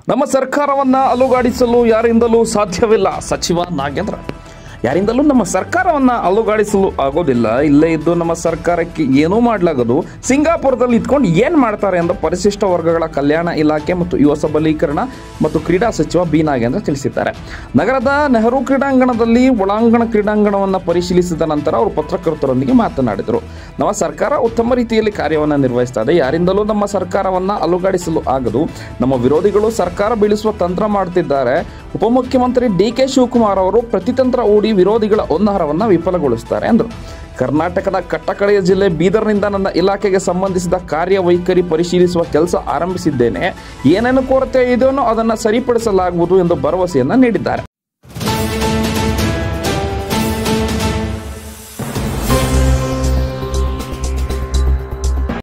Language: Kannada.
ನಮ್ಮ ಸರ್ಕಾರವನ್ನು ಅಲುಗಾಡಿಸಲು ಯಾರಿಂದಲೂ ಸಾಧ್ಯವಿಲ್ಲ ಸಚಿವ ನಾಗೇಂದ್ರ ಯಾರಿಂದಲೂ ನಮ್ಮ ಸರ್ಕಾರವನ್ನು ಅಲುಗಾಡಿಸಲು ಆಗೋದಿಲ್ಲ ಇಲ್ಲೇ ಇದ್ದು ನಮ್ಮ ಸರ್ಕಾರಕ್ಕೆ ಏನೂ ಮಾಡಲಾಗದು ಸಿಂಗಾಪುರದಲ್ಲಿ ಇದ್ಕೊಂಡು ಏನು ಮಾಡ್ತಾರೆ ಎಂದು ಪರಿಶಿಷ್ಟ ವರ್ಗಗಳ ಕಲ್ಯಾಣ ಇಲಾಖೆ ಮತ್ತು ಯುವ ಸಬಲೀಕರಣ ಮತ್ತು ಕ್ರೀಡಾ ಸಚಿವ ಬಿ ನಾಗೇಂದ್ರ ತಿಳಿಸಿದ್ದಾರೆ ನಗರದ ನೆಹರು ಕ್ರೀಡಾಂಗಣದಲ್ಲಿ ಒಳಾಂಗಣ ಕ್ರೀಡಾಂಗಣವನ್ನು ಪರಿಶೀಲಿಸಿದ ನಂತರ ಅವರು ಪತ್ರಕರ್ತರೊಂದಿಗೆ ಮಾತನಾಡಿದರು ನಮ್ಮ ಸರ್ಕಾರ ಉತ್ತಮ ರೀತಿಯಲ್ಲಿ ಕಾರ್ಯವನ್ನು ನಿರ್ವಹಿಸ್ತಾ ಇದೆ ಯಾರಿಂದಲೂ ನಮ್ಮ ಸರ್ಕಾರವನ್ನು ಅಲುಗಾಡಿಸಲು ಆಗದು ನಮ್ಮ ವಿರೋಧಿಗಳು ಸರ್ಕಾರ ಬೀಳಿಸುವ ತಂತ್ರ ಮಾಡ್ತಿದ್ದಾರೆ ಉಪಮುಖ್ಯಮಂತ್ರಿ ಡಿ ಕೆ ಶಿವಕುಮಾರ್ ಅವರು ಪ್ರತಿತಂತ್ರ ಹೂಡಿ ವಿರೋಧಿಗಳ ಒನ್ನಾರವನ್ನು ವಿಫಲಗೊಳಿಸುತ್ತಾರೆ ಎಂದರು ಕರ್ನಾಟಕದ ಕಟ್ಟಕಡೆಯ ಜಿಲ್ಲೆ ಬೀದರ್ನಿಂದ ನನ್ನ ಇಲಾಖೆಗೆ ಸಂಬಂಧಿಸಿದ ಕಾರ್ಯವೈಖರಿ ಪರಿಶೀಲಿಸುವ ಕೆಲಸ ಆರಂಭಿಸಿದ್ದೇನೆ ಏನೇನು ಕೊರತೆ ಇದೆಯೋ ಅದನ್ನು ಸರಿಪಡಿಸಲಾಗುವುದು ಎಂದು ಭರವಸೆಯನ್ನು ನೀಡಿದ್ದಾರೆ